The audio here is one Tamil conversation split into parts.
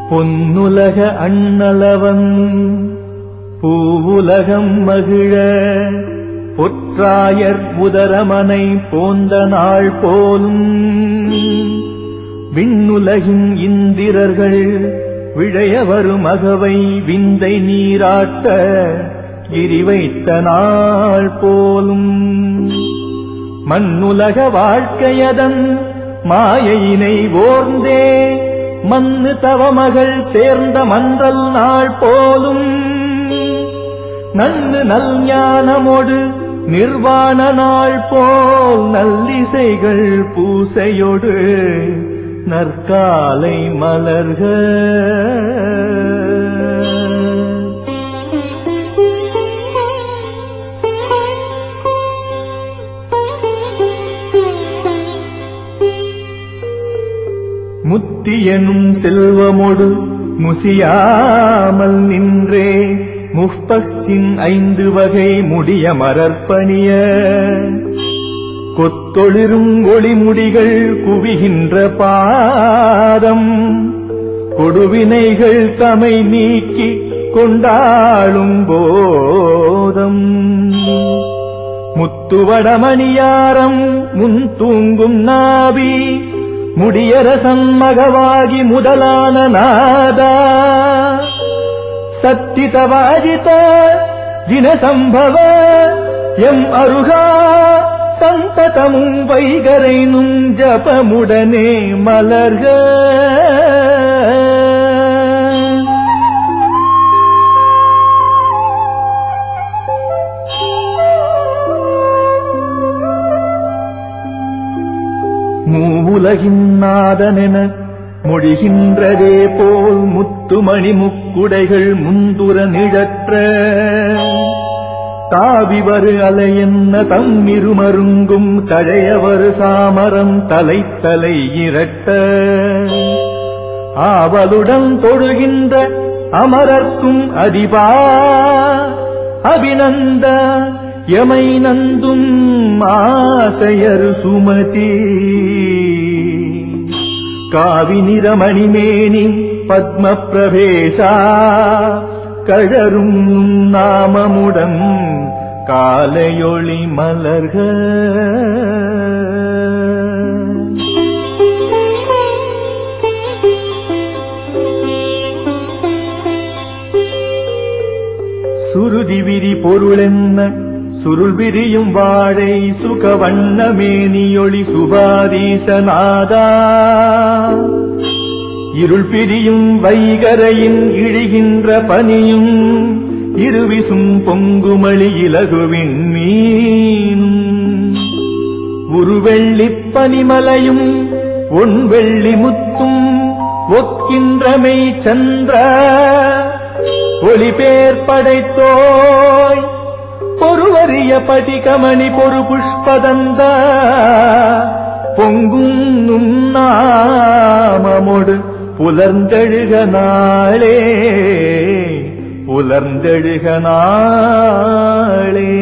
பொன்னுலக அண்ணலவன் பூவுலகம் மகிழ பொற்றாயர் உதரமனை போந்த நாள் போலும் விண்ணுலகின் இந்திரர்கள் விழைய வரும் அகவை விந்தை நீராட்ட விரிவைத்த நாள் போலும் மண்ணுலக வாழ்க்கையதன் மாயையினை ஓர்ந்தே மண்ணு தவமகள் சேர்ந்த மன்றல் நாள் போலும் நன்னு நல் ஞானமோடு நிர்வாண நாள் போல் நல்லிசைகள் பூசையோடு நற்காலை மலர்க முத்தியனும் செல்வமொடு முசியாமல் நின்றே முப்பத்தின் ஐந்து வகை முடிய மரற்பணிய கொத்தொளிரும் ஒளிமுடிகள் குவிகின்ற பாதம் கொடுவினைகள் தமை நீக்கி கொண்டாளும் போதம் முத்துவடமணியாரம் முன் தூங்கும் நாவி முடியரசன் மகவாகி முதலான நாதா சத்திதவாஜித ஜினசம்பவ எம் அருகா சந்ததமும் வைகரைனும் ஜபமுடனே மலர்க மூவுலகின் நாதனென மொழிகின்றதே போல் முத்துமணி முக்குடைகள் முந்துர நிழற்ற தாவிவரு அலையென்ன தம்மிருமருங்கும் தழையவரு சாமரம் தலை தலை இரட்ட ஆவலுடன் தொழுகின்ற அமரர்க்கும் அதிபா அபிநந்த எமை நந்தும் ஆசையரு சுமதி காவி நிறமணிமேனி பத்ம பிரவேசா கழரும் நாமமுடன் காலையொளி மலர்க சுருதி விரி பொருளென்ன சுருள் விரியும் வாழை சுகவண்ண மேனியொளி சுபாதீசநாதா இருள் பிரியும் வைகரையின் இழிகின்ற பனியும் இருவிசும் பொங்குமளி இலகுவின் மீனும் உருவெள்ளிப் பனிமலையும் ஒன்வெள்ளி முத்தும் ஒக்கின்றமை சந்திர ஒளிபேர் படைத்தோய் பொறுவறிய படிகமணி பொறு புஷ்பதந்த பொங்கும் நும் நாமமொடு புலர்ந்தெழுக நாளே புலர்ந்தெழுக நாளே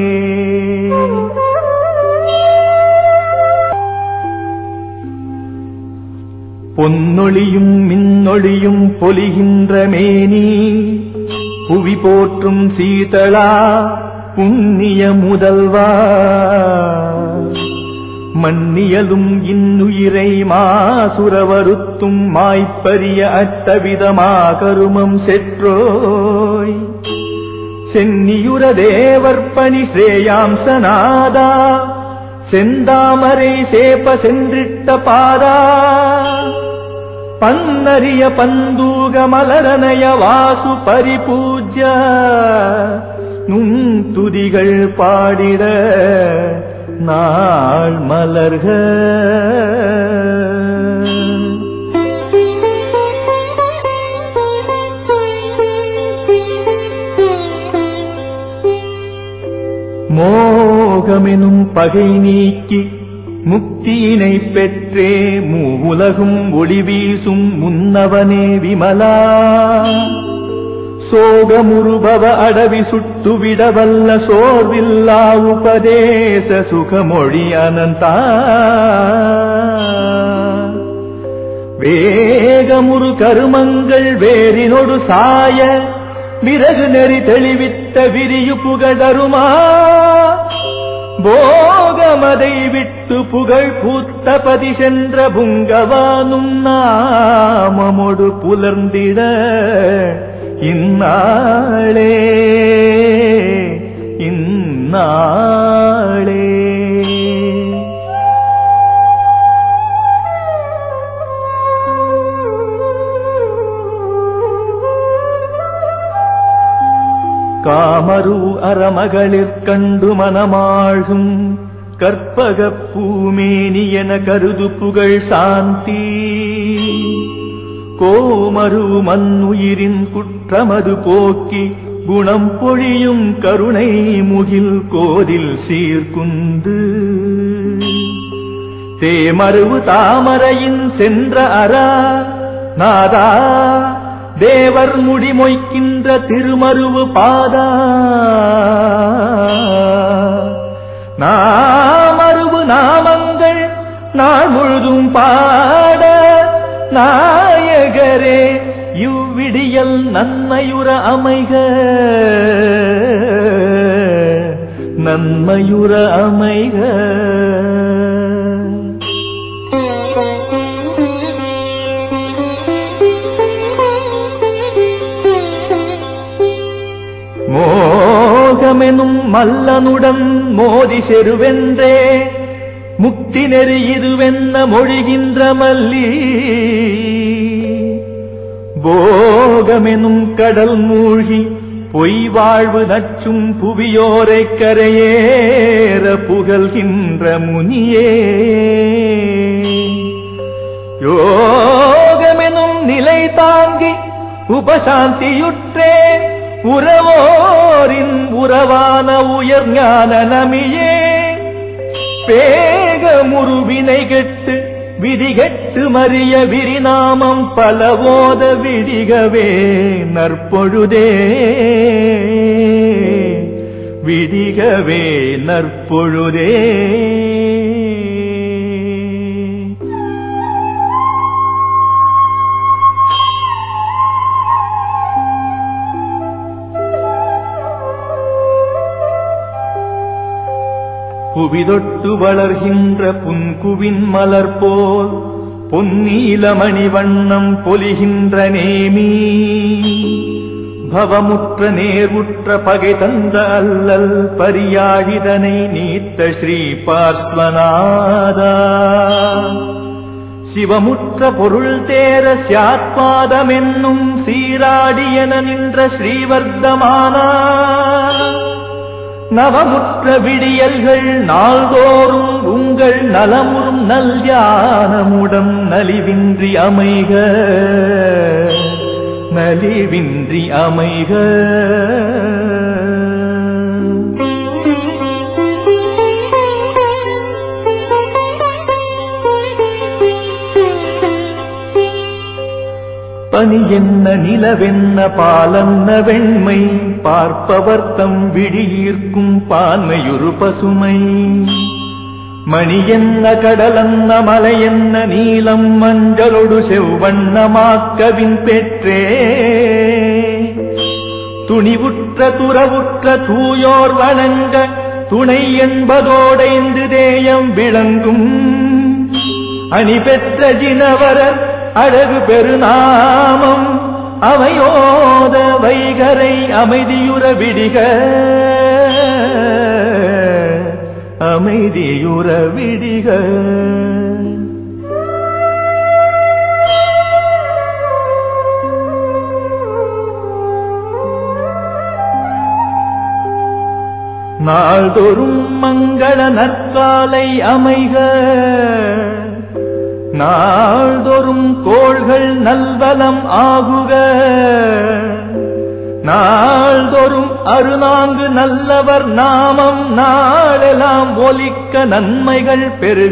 பொன்னொளியும் மின்னொளியும் பொலிகின்ற மேனி புவி போற்றும் சீதளா புண்ணிய முதல்வா மன்னியலும் இன்னுயிரை மாசுர வருத்தும் மாய்ப்பரிய அட்டவிதமா கருமம் செற்றோய் சென்னியுர தேவர்பணி ஸ்ரேயாம்சநாதா செந்தாமரை சேப்ப சென்றிட்ட பாதா பன்னரிய பந்தூக மலரனய வாசு பரிபூஜ்ய நும் துதிகள் பாடிட நாள் மலர்க மோகமெனும் பகை நீக்கி முக்தியினை பெற்றே மூவுலகும் ஒளி வீசும் முன்னவனே விமலா சோகமுருபவ அடவி சுட்டுவிடவல்ல சோர்வில்லா உபதேச சுகமொழி அனந்தா வேகமுறு கருமங்கள் வேரினொடு சாய விறகு நெறி தெளிவித்த விரியு புகழருமா போகமதை விட்டு புகழ் பூத்தபதி சென்ற புங்கவானும் நாமமொடு புலர்ந்திட இந்நாளே இந்நாளே காமரு அறமகளிர் கண்டு மனமாழ்கும் கற்பகப் பூமேனி என கருது புகழ் சாந்தி கோமரு மண்ணுயிரின் குற்றமது போக்கி குணம் பொழியும் கருணை முகில் கோதில் சீர்குந்து தேமருவு தாமரையின் சென்ற அரா நாதா தேவர் முடிமொய்க்கின்ற திருமருவு பாதா நாமருவு நாமங்கள் நாள் முழுதும் பாட நாயகரே இவ்விடியல் நன்மையுற அமைக நன்மையுற அமைக மோகமெனும் மல்லனுடன் மோதி செருவென்றே முக்தி நெறி இதுவென்ன மொழிகின்ற மல்லி போகமெனும் கடல் மூழ்கி பொய் வாழ்வு நச்சும் புவியோரைக் கரையேற புகழ்கின்ற முனியே யோகமெனும் நிலை தாங்கி உபசாந்தியுற்றே உறவோரின் உறவான உயர் ஞான நமியே பேக முருவினை கெட்டு விதிகெட்டு மறிய விரிநாமம் பலவோத விடிகவே நற்பொழுதே விடிகவே நற்பொழுதே புவிதொட்டு வளர்கின்ற புன்குவின் மலர் போல் பொன்னீலமணி வண்ணம் பொலிகின்ற நேமி பவமுற்ற நேர்வுற்ற பகை தந்த அல்லல் பரியாழிதனை நீத்த ஸ்ரீ பார்ஸ்வநாதா சிவமுற்ற பொருள் தேர சியாத்மாதமென்னும் சீராடியன நின்ற ஸ்ரீவர்த்தமானா நவமுற்ற விடியல்கள் நாள்தோறும் உங்கள் நலமுறும் நல் ஞானமுடம் நலிவின்றி அமைக நலிவின்றி அமைக பனி என்ன நிலவென்ன பாலன்ன வெண்மை பார்ப்பவர் தம் விழியீர்க்கும் பான்மையுறு பசுமை மணி என்ன கடலன்ன மலை என்ன நீலம் மஞ்சளொடு செவ்வண்ணமாக்கவின் பெற்றே துணிவுற்ற துறவுற்ற தூயோர் வணங்க துணை என்பதோடைந்து தேயம் விளங்கும் அணி பெற்ற ஜினவரர் அழகு பெருநாமம் அவையோத வைகரை அமைதியுற விடிக அமைதியுற விடிக நாள்தோறும் மங்கள நற்காலை அமைக நாள்தோறும் கோள்கள் நல்வலம் ஆகுக நாள்தோறும் அருநாங்கு நல்லவர் நாமம் நாளெல்லாம் ஒலிக்க நன்மைகள் பெருக